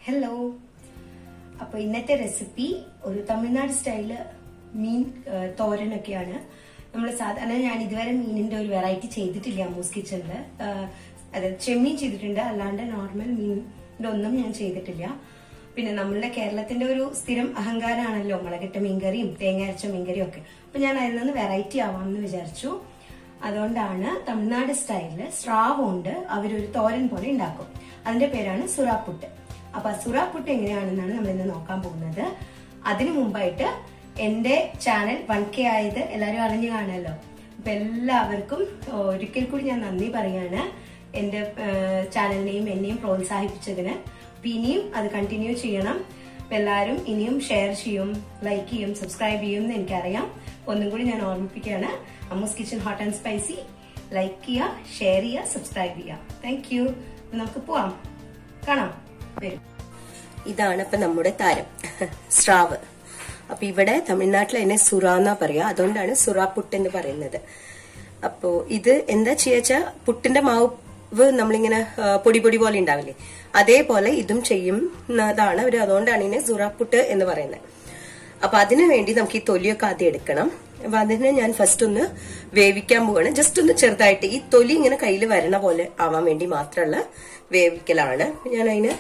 Hello അപ്പൊ ഇന്നത്തെ recipe ഒരു തമിഴ്നാട് സ്റ്റൈല് മീൻ ആ, തോരനൊക്കെയാണ് നമ്മൾ സാധാരണ ഞാൻ ഇതുവരെ മീനിന്റെ ഒരു വെറൈറ്റി ചെയ്തിട്ടില്ല അമ്മൂസ് കിച്ചണില് അതായത് ചെമ്മീൻ ചെയ്തിട്ടുണ്ട് അല്ലാണ്ട് നോർമൽ മീനിന്റെ ഒന്നും ഞാൻ ചെയ്തിട്ടില്ല പിന്നെ നമ്മളുടെ കേരളത്തിന്റെ ഒരു സ്ഥിരം അഹങ്കാരമാണല്ലോ മുളകിട്ട മീൻകറിയും തേങ്ങ അരച്ച മീൻകറിയും ഒക്കെ അപ്പൊ ഞാൻ അതിൽ നിന്ന് വെറൈറ്റി ആവാമെന്ന് വിചാരിച്ചു അതുകൊണ്ടാണ് തമിഴ്നാട് സ്റ്റൈലില് സ്രാവ് കൊണ്ട് അവരൊരു തോരൻ പോലെ ഉണ്ടാക്കും അതിന്റെ പേരാണ് സുറാപ്പുട്ട് അപ്പൊ ആ സുറാപ്പുട്ട് എങ്ങനെയാണെന്നാണ് നമ്മൾ ഇന്ന് നോക്കാൻ പോകുന്നത് അതിനു മുമ്പായിട്ട് എന്റെ ചാനൽ വൺ കെ ആയത് എല്ലാവരും അറിഞ്ഞു കാണുമല്ലോ അപ്പൊ എല്ലാവർക്കും ഒരിക്കൽ കൂടി ഞാൻ നന്ദി പറയാണ് എന്റെ ചാനലിനെയും എന്നെയും പ്രോത്സാഹിപ്പിച്ചതിന് അപ്പൊ ഇനിയും അത് കണ്ടിന്യൂ ചെയ്യണം അപ്പൊ എല്ലാവരും ഇനിയും ഷെയർ ചെയ്യും ലൈക്ക് ചെയ്യും സബ്സ്ക്രൈബ് ചെയ്യും എന്ന് എനിക്കറിയാം ഒന്നും കൂടി ഞാൻ ഓർമ്മിപ്പിക്കുകയാണ് Ammu's kitchen hot and spicy like ചെയ്യുക ഷെയർ ചെയ്യുക സബ്സ്ക്രൈബ് ചെയ്യുക താങ്ക് യു നമുക്ക് പോവാം കാണാം വരും ഇതാണ് ഇപ്പൊ നമ്മുടെ താരം സ്രാവ് അപ്പൊ ഇവിടെ തമിഴ്നാട്ടിൽ അതിനെ സുറ എന്നാ പറയാ അതുകൊണ്ടാണ് സുറാപ്പുട്ട് എന്ന് പറയുന്നത് അപ്പോ ഇത് എന്താ ചെയ്യാച്ചാ പുട്ടിന്റെ മാവ് നമ്മളിങ്ങനെ ആ, പൊടി പൊടി പോലെ ഉണ്ടാവില്ലേ അതേപോലെ ഇതും ചെയ്യുന്നതാണ് അവർ അതുകൊണ്ടാണ് ഇതിനെ സുറാപ്പുട്ട് എന്ന് പറയുന്നത് അപ്പൊ അതിനു വേണ്ടി നമുക്ക് ഈ തൊലിയൊക്കെ ആദ്യം എടുക്കണം അപ്പൊ അതിനെ ഞാൻ ഫസ്റ്റ് ഒന്ന് വേവിക്കാൻ പോവാണ് ജസ്റ്റ് ഒന്ന് ചെറുതായിട്ട് ഈ തൊലി ഇങ്ങനെ കയ്യിൽ വരണ പോലെ ആവാൻ വേണ്ടി മാത്രമുള്ള വേവിക്കലാണ് ഞാൻ അതിന്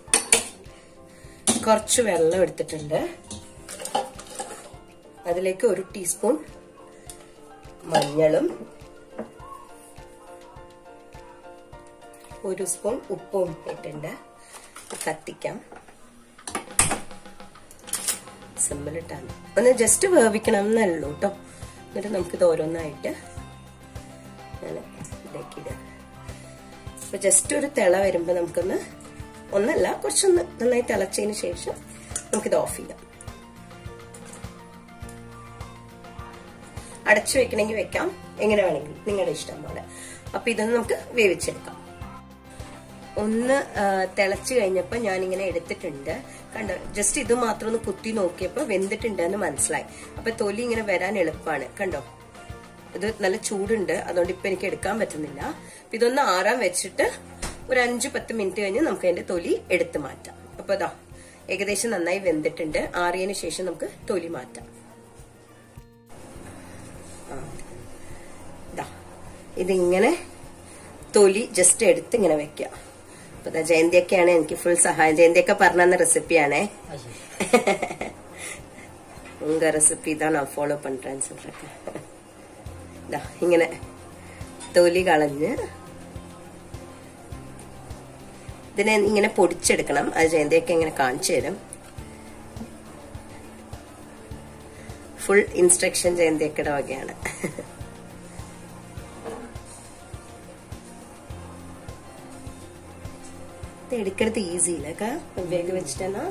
കുറച്ച് വെള്ളം എടുത്തിട്ടുണ്ട് അതിലേക്ക് ഒരു ടീസ്പൂൺ മഞ്ഞളും ഒരു സ്പൂൺ ഉപ്പും ഇട്ടുണ്ട് കത്തിക്കാം സിമ്പിളിട്ടാണ് ഒന്ന് ജസ്റ്റ് വേവിക്കണം എന്നല്ലോ കേട്ടോ എന്നിട്ട് നമുക്കിത് ഓരോന്നായിട്ട് ഞാൻ ഇതിലേക്ക് ഇടുക അപ്പൊ ജസ്റ്റ് ഒരു തിള വരുമ്പോ നമുക്കൊന്ന് ഒന്നല്ല കുറച്ചൊന്ന് നന്നായി തിളച്ചതിന് ശേഷം നമുക്കിത് ഓഫ് ചെയ്യാം അടച്ചു വെക്കണമെങ്കിൽ വെക്കാം എങ്ങനെ വേണമെങ്കിലും നിങ്ങളുടെ ഇഷ്ടം പോലെ അപ്പൊ ഇതൊന്ന് നമുക്ക് വേവിച്ചെടുക്കാം ഒന്ന് ആ, തിളച്ചു കഴിഞ്ഞപ്പോ ഞാനിങ്ങനെ എടുത്തിട്ടുണ്ട് കണ്ടോ ജസ്റ്റ് ഇത് മാത്രം ഒന്ന് കുത്തി നോക്കിയപ്പോ വെന്തിട്ടുണ്ട് എന്ന് മനസ്സിലായി അപ്പൊ തൊലി ഇങ്ങനെ വരാൻ എളുപ്പമാണ് കണ്ടോ ഇത് നല്ല ചൂടുണ്ട് അതുകൊണ്ട് ഇപ്പൊ എനിക്ക് എടുക്കാൻ പറ്റുന്നില്ല അപ്പൊ ഇതൊന്ന് ആറാൻ വെച്ചിട്ട് ഒരു അഞ്ചു പത്ത് മിനിറ്റ് കഴിഞ്ഞ് നമുക്ക് അതിന്റെ തൊലി എടുത്തു മാറ്റാം അപ്പൊ ഇതാ ഏകദേശം നന്നായി വെന്തിട്ടുണ്ട് ആറിയതിനു ശേഷം നമുക്ക് തൊലി മാറ്റാം ആ. ദാ ഇതിങ്ങനെ തൊലി ജസ്റ്റ് എടുത്ത് ഇങ്ങനെ വെക്കുക അപ്പൊ ദാ ജയന്തിയൊക്കെയാണ് എനിക്ക് ഫുൾ സഹായം ജയന്തിയൊക്കെ പറഞ്ഞ റെസിപ്പിയാണേ ഉങ്ക റെസിപ്പി தான் நான் ஃபாலோ பண்றேன்னு சொல்றேன் ദാ ഇങ്ങനെ തൊലി കളഞ്ഞ് ഇതിനെ ഇങ്ങനെ പൊടിച്ചെടുക്കണം അത് ജയന്തിയൊക്കെ ഇങ്ങനെ കാണിച്ചു തരും ഫുൾ ഇൻസ്ട്രക്ഷൻ ജയന്തിയൊക്കെയുടെ വകയാണ് இது எடுக்கிறது ஈஸி இல்லக்கா வேக வச்சுட்டேன்னா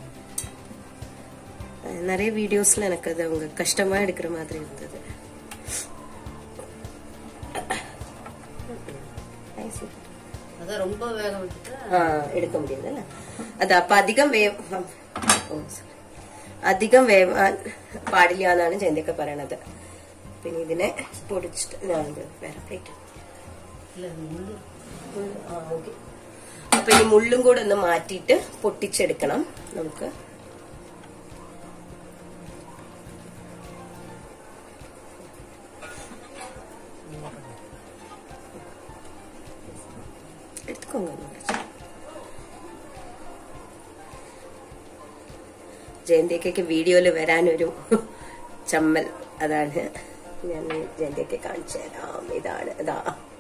அஹ் நிறைய வீடியோஸ்ல எனக்கு அது அவங்க கஷ்டமா எடுக்கிற மாதிரி இருந்தது Nice. அதான் ரொம்ப வேக விட்டுட்டு ആ എടുക്കാൻ முடிയുന്നല്ല അത് അപ്പൊ അധികം വേവ് ഓ, sorry. അധികം വേവാൻ പാടില്ല എന്നാണ് ജയന്തിയൊക്കെ പറയണത് പിന്നെ ഇതിനെ പൊടിച്ചിട്ട് ഞാനിത് വേറെ പ്ലേറ്റ് இல்ல இது முள்ளு ആ, okay. അപ്പൊ ഈ മുള്ളും കൂടെ ഒന്ന് മാറ്റിയിട്ട് പൊട്ടിച്ചെടുക്കണം നമുക്ക് എടുത്തുക്കോங்க ഒന്ന് കുറച്ച്. ജയന്തിയൊക്കെ വീഡിയോയിൽ വരാനൊരു ചമ്മൽ അതാണ് ഞാൻ ജയന്തിയൊക്കെ കാണിച്ചു തരാം ഇതാണ് ഇതാ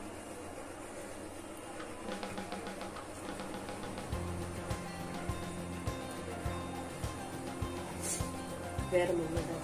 വേറെ മുന്നോട്ട്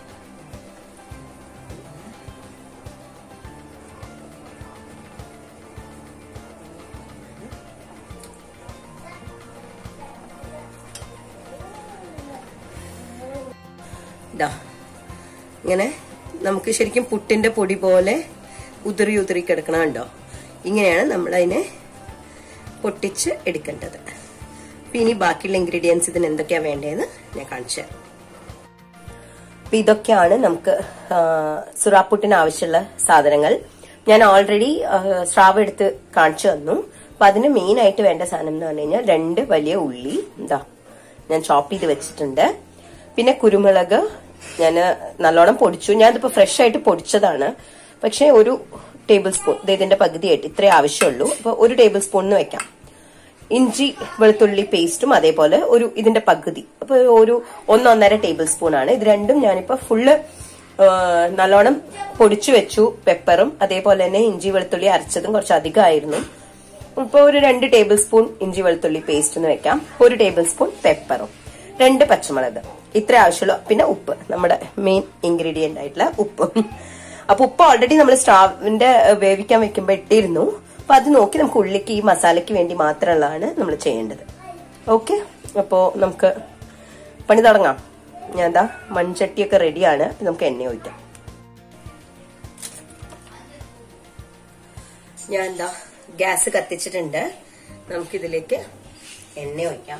ഇതാ ഇങ്ങനെ നമുക്ക് ശരിക്കും പുട്ടിന്റെ പൊടി പോലെ ഉതിറി ഉതിറി കിടക്കണം കണ്ടോ ഇങ്ങനെയാണ് നമ്മൾ അതിനെ പൊട്ടിച്ച് എടുക്കേണ്ടത് അപ്പൊ ഇനി ബാക്കിയുള്ള ഇൻഗ്രീഡിയൻസ് ഇതിന് എന്തൊക്കെയാ വേണ്ടതെന്ന് ഞാൻ കാണിച്ചു തരാം അപ്പൊ ഇതൊക്കെയാണ് നമുക്ക് ആ, സുറാപ്പുട്ടിന് ആവശ്യമുള്ള സാധനങ്ങൾ ഞാൻ ഓൾറെഡി സ്രാവ് എടുത്ത് കാണിച്ചു തന്നു അപ്പൊ അതിന് മെയിൻ ആയിട്ട് വേണ്ട സാധനം എന്ന് പറഞ്ഞു കഴിഞ്ഞാൽ രണ്ട് വലിയ ഉള്ളി എന്താ ഞാൻ ചോപ്പ് ചെയ്ത് വെച്ചിട്ടുണ്ട് പിന്നെ കുരുമുളക് ഞാൻ നല്ലോണം പൊടിച്ചു ഞാനിതിപ്പോ ഫ്രഷ് ആയിട്ട് പൊടിച്ചതാണ് പക്ഷെ ഒരു ടേബിൾ സ്പൂൺ ഇതിന്റെ പകുതിയായിട്ട് ഇത്രേ ആവശ്യമുള്ളൂ അപ്പൊ ഒരു ടേബിൾ സ്പൂണിന് വെക്കാം ഇഞ്ചി വെളുത്തുള്ളി പേസ്റ്റും അതേപോലെ ഒരു ഇതിന്റെ പകുതി അപ്പൊ ഒരു ഒന്നൊന്നര ടേബിൾ സ്പൂൺ ആണ് ഇത് രണ്ടും ഞാനിപ്പോ ഫുള്ള് നല്ലോണം പൊടിച്ചു വെച്ചു പെപ്പറും അതേപോലെ തന്നെ ഇഞ്ചി വെളുത്തുള്ളി അരച്ചതും കുറച്ച് അധികമായിരുന്നു ഇപ്പൊ ഒരു രണ്ട് ടേബിൾ സ്പൂൺ ഇഞ്ചി വെളുത്തുള്ളി പേസ്റ്റ് എന്ന് വെക്കാം ഒരു ടേബിൾ സ്പൂൺ പെപ്പറും രണ്ട് പച്ചമുളക് ഇത്ര ആവശ്യമുള്ളൂ പിന്നെ ഉപ്പ് നമ്മുടെ മെയിൻ ഇൻഗ്രീഡിയന്റ് ആയിട്ടുള്ള ഉപ്പ് അപ്പൊ ഉപ്പ് ഓൾറെഡി നമ്മൾ സ്റ്റാവിന്റെ വേവിക്കാൻ വെക്കുമ്പോൾ ഇട്ടിരുന്നു അപ്പൊ അത് നോക്കി നമുക്ക് ഉള്ളിക്ക് ഈ മസാലയ്ക്ക് വേണ്ടി മാത്രമുള്ളതാണ് നമ്മൾ ചെയ്യേണ്ടത് ഓക്കെ അപ്പോ നമുക്ക് പണി തുടങ്ങാം ഞാൻ എന്താ മൺചട്ടിയൊക്കെ റെഡിയാണ് നമുക്ക് എണ്ണ ഒഴിക്കാം ഞാൻ എന്താ ഗ്യാസ് കത്തിച്ചിട്ടുണ്ട് നമുക്കിതിലേക്ക് എണ്ണ ഒഴിക്കാം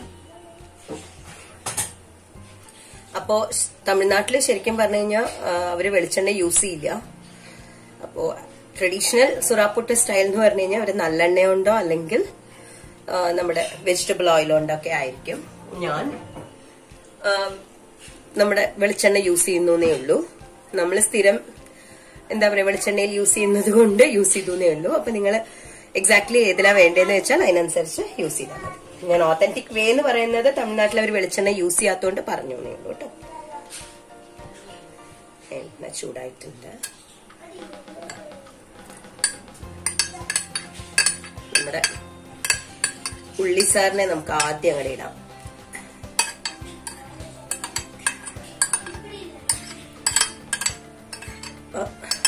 അപ്പോ സ് തമിഴ്നാട്ടില് ശരിക്കും പറഞ്ഞു കഴിഞ്ഞാൽ അവര് വെളിച്ചെണ്ണ യൂസ് ചെയ്യില്ല അപ്പോ ട്രഡീഷണൽ സുറാപ്പുട്ട് സ്റ്റൈൽ എന്ന് പറഞ്ഞു കഴിഞ്ഞാൽ അവര് നല്ലെണ്ണ കൊണ്ടോ അല്ലെങ്കിൽ ആ, നമ്മുടെ വെജിറ്റബിൾ ഓയിൽ കൊണ്ടോ ഒക്കെ ആയിരിക്കും ഞാൻ ആ, നമ്മുടെ വെളിച്ചെണ്ണ യൂസ് ചെയ്യുന്നേ ഉള്ളൂ നമ്മൾ സ്ഥിരം എന്താ പറയാ വെളിച്ചെണ്ണയിൽ യൂസ് ചെയ്യുന്നത് കൊണ്ട് യൂസ് ചെയ്തേ ഉള്ളൂ അപ്പൊ നിങ്ങൾ എക്സാക്ട്ലി ഏതിലാ വേണ്ടതെന്ന് വെച്ചാൽ അതിനനുസരിച്ച് യൂസ് ചെയ്താൽ മതി ഞാൻ ഓത്തന്റിക് വേ എന്ന് പറയുന്നത് തമിഴ്നാട്ടിൽ അവർ വെളിച്ചെണ്ണ യൂസ് ചെയ്യാത്തതുകൊണ്ട് പറഞ്ഞു എന്നേ ഉള്ളൂ കേട്ടോ എണ്ണ ചൂടായിട്ടുണ്ട് നമ്മുടെ ഉള്ളിസാറിനെ നമുക്ക് ആദ്യം അങ്ങോട്ട് ഇടാം ആ.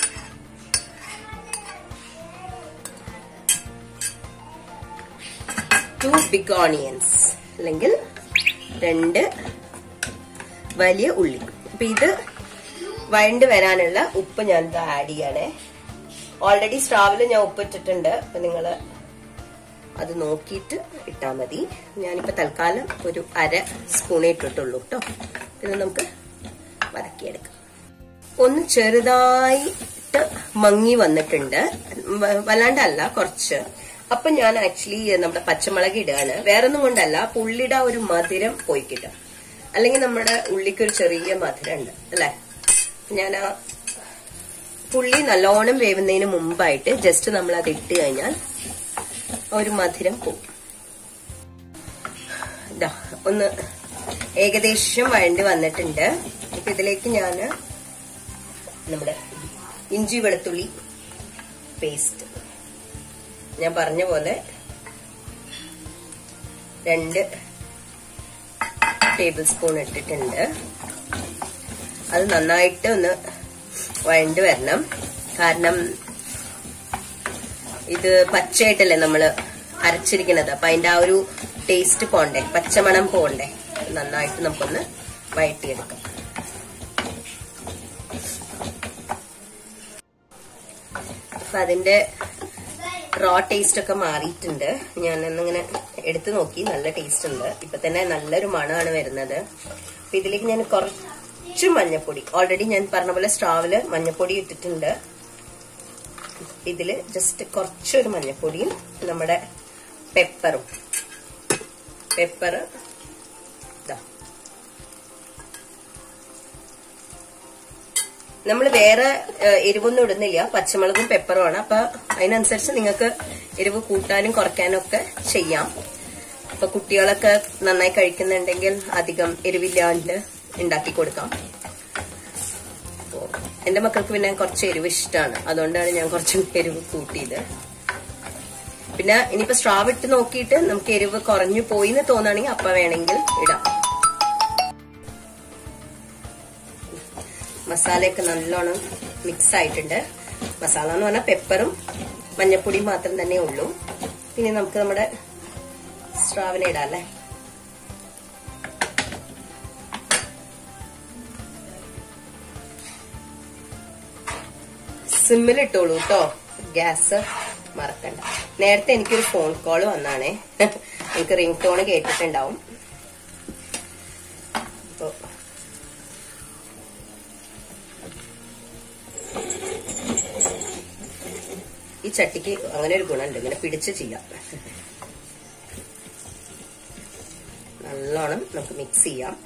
ടു ബിഗ് ഓണിയൻസ് അല്ലെങ്കിൽ രണ്ട് വലിയ ഉള്ളി അപ്പൊ ഇത് വഴണ്ട് വരാനുള്ള ഉപ്പ് ഞാൻ ആഡ് ചെയ്യണേ ഓൾറെഡി സ്റ്റാവില് ഞാൻ ഉപ്പ് ഇട്ടിട്ടുണ്ട് അപ്പൊ നിങ്ങള് അത് നോക്കിയിട്ട് ഇട്ടാ മതി ഞാനിപ്പോ തൽക്കാലം ഒരു അര സ്പൂണേ ഇട്ടിട്ടുള്ളൂ കേട്ടോ ഇത് നമുക്ക് വരക്കിയെടുക്കാം ഒന്ന് ചെറുതായിട്ട് മങ്ങി വന്നിട്ടുണ്ട് വ- വല്ലാണ്ടല്ല കുറച്ച് അപ്പൊ ഞാൻ ആക്ച്വലി നമ്മുടെ പച്ചമുളക് ഇടുകയാണ് വേറൊന്നും കൊണ്ടല്ല പുള്ളിയുടെ ആ ഒരു മധുരം പോയി കിട്ടും അല്ലെങ്കിൽ നമ്മുടെ ഉള്ളിക്ക് ഒരു ചെറിയ മധുരം ഉണ്ട് അല്ലെ ഞാൻ ആ പുള്ളി നല്ലോണം വേവുന്നതിന് മുമ്പായിട്ട് ജസ്റ്റ് നമ്മൾ അത് ഇട്ട് കഴിഞ്ഞാൽ ആ ഒരു മധുരം പോകും ഇതാ ഒന്ന് ഏകദേശം വഴണ്ട് വന്നിട്ടുണ്ട് ഇപ്പൊ ഇതിലേക്ക് ഞാൻ നമ്മുടെ ഇഞ്ചി വെളുത്തുള്ളി പേസ്റ്റ് ഞാൻ പറഞ്ഞ പോലെ രണ്ട് ടേബിൾ സ്പൂൺ ഇട്ടിട്ടുണ്ട് അത് നന്നായിട്ട് ഒന്ന് വഴണ്ട് വരണം കാരണം ഇത് പച്ചയായിട്ടല്ലേ നമ്മള് അരച്ചിരിക്കുന്നത് അപ്പൊ അതിന്റെ ആ ഒരു ടേസ്റ്റ് പോണ്ടേ പച്ചമണം പോണ്ടേ നന്നായിട്ട് നമുക്കൊന്ന് വഴറ്റിയെടുക്കാം അപ്പൊ അതിന്റെ റോ ടേസ്റ്റ് ഒക്കെ മാറിയിട്ടുണ്ട് ഞാൻ ഒന്നിങ്ങനെ എടുത്തു നോക്കി നല്ല ടേസ്റ്റ് ഉണ്ട് ഇപ്പൊ തന്നെ നല്ലൊരു മണമാണ് വരുന്നത് അപ്പൊ ഇതിലേക്ക് ഞാൻ കുറച്ച് മഞ്ഞപ്പൊടി ഓൾറെഡി ഞാൻ പറഞ്ഞ പോലെ സ്റ്റാവില് മഞ്ഞപ്പൊടി ഇട്ടിട്ടുണ്ട് ഇതില് ജസ്റ്റ് കുറച്ചൊരു മഞ്ഞപ്പൊടിയും നമ്മുടെ പെപ്പറും പെപ്പർ ഇതാ നമ്മൾ വേറെ ഏഹ്, എരിവൊന്നും ഇടുന്നില്ല പച്ചമുളകും പെപ്പറുമാണ് അപ്പൊ അതിനനുസരിച്ച് നിങ്ങൾക്ക് എരിവ് കൂട്ടാനും കുറയ്ക്കാനും ഒക്കെ ചെയ്യാം അപ്പൊ കുട്ടികളൊക്കെ നന്നായി കഴിക്കുന്നുണ്ടെങ്കിൽ അധികം എരിവില്ലാണ്ട് ഉണ്ടാക്കി കൊടുക്കാം അപ്പോ എന്റെ മക്കൾക്ക് പിന്നെ കുറച്ച് എരിവ് ഇഷ്ടമാണ് അതുകൊണ്ടാണ് ഞാൻ കുറച്ച് എരിവ് കൂട്ടിയത് പിന്നെ ഇനിയിപ്പോ സ്ട്രാവ് ഇട്ട് നോക്കിയിട്ട് നമുക്ക് എരിവ് കുറഞ്ഞു പോയി എന്ന് തോന്നുകയാണെങ്കിൽ അപ്പ വേണമെങ്കിൽ ഇടാം മസാലയൊക്കെ നല്ലോണം മിക്സ് ആയിട്ടുണ്ട് മസാല എന്ന് പറഞ്ഞാൽ പെപ്പറും മഞ്ഞപ്പൊടിയും മാത്രം തന്നെ ഉള്ളൂ പിന്നെ നമുക്ക് നമ്മുടെ സ്ട്രാവിനെ ഇടാം അല്ലേ സിമ്മിൽ ഇട്ടോളൂ കേട്ടോ ഗ്യാസ് മറക്കണ്ട നേരത്തെ എനിക്കൊരു ഫോൺ കോൾ വന്നാണേ എനിക്ക് റിംഗ് ടോൺ കേട്ടിട്ടുണ്ടാവും അപ്പൊ ഈ ചട്ടിക്ക് അങ്ങനെ ഒരു ഗുണമുണ്ട് ഇങ്ങനെ പിടിച്ച് ചെയ്യാം നല്ലോണം നമുക്ക് മിക്സ് ചെയ്യാം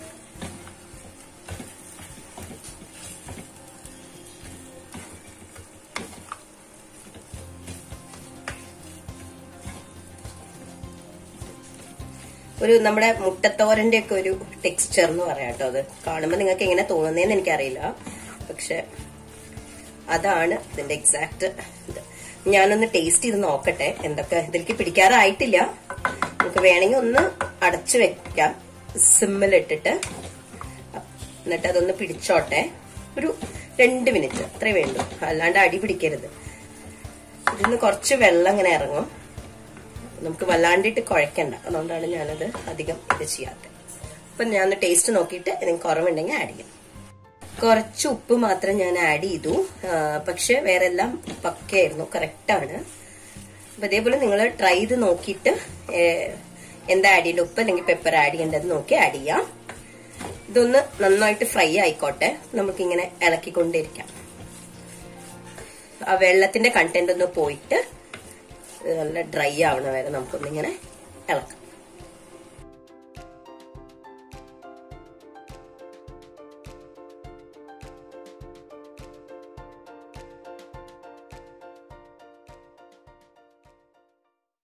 ഒരു നമ്മുടെ മുട്ടത്തോരന്റെ ഒക്കെ ഒരു ടെക്സ്ചർ എന്ന് പറയാം കേട്ടോ അത് കാണുമ്പോൾ നിങ്ങൾക്ക് എങ്ങനെ തോന്നുന്നതെന്ന് എനിക്കറിയില്ല പക്ഷെ അതാണ് ഇതിന്റെ എക്സാക്ട് ഇത് ഞാനൊന്ന് ടേസ്റ്റ് ചെയ്ത് നോക്കട്ടെ എന്തൊക്കെ ഇതിലേക്ക് പിടിക്കാറായിട്ടില്ല നമുക്ക് വേണമെങ്കിൽ ഒന്ന് അടച്ചു വെക്കാം സിമ്മിലിട്ടിട്ട് എന്നിട്ട് അതൊന്ന് പിടിച്ചോട്ടെ ഒരു രണ്ട് മിനിറ്റ് അത്രേ വേണ്ടു അല്ലാണ്ട് അടി പിടിക്കരുത് ഇതിന്ന് കുറച്ച് വെള്ളം ഇങ്ങനെ ഇറങ്ങും നമുക്ക് വല്ലാണ്ടിട്ട് കുഴക്കണ്ട അതുകൊണ്ടാണ് ഞാനത് അധികം ഇത് ചെയ്യാത്തത് അപ്പൊ ഞാൻ ടേസ്റ്റ് നോക്കിയിട്ട് ഇതിന് കുറവുണ്ടെങ്കിൽ ആഡ് ചെയ്യാം കുറച്ച് ഉപ്പ് മാത്രം ഞാൻ ആഡ് ചെയ്തു ആ, പക്ഷെ വേറെ എല്ലാം പക്കയായിരുന്നു കറക്റ്റാണ് അപ്പൊ ഇതേപോലെ നിങ്ങൾ ട്രൈ ചെയ്ത് നോക്കിയിട്ട് ഏ, എന്താ ആഡ് ചെയ്യേണ്ട ഉപ്പ് അല്ലെങ്കിൽ പെപ്പർ ആഡ് ചെയ്യേണ്ടത് നോക്കി ആഡ് ചെയ്യാം ഇതൊന്ന് നന്നായിട്ട് ഫ്രൈ ആയിക്കോട്ടെ നമുക്കിങ്ങനെ ഇളക്കിക്കൊണ്ടിരിക്കാം ആ വെള്ളത്തിന്റെ കണ്ടന്റ് ഒന്ന് പോയിട്ട് നല്ല ഡ്രൈ ആവണ വരെ നമുക്കൊന്നിങ്ങനെ ഇളക്കാം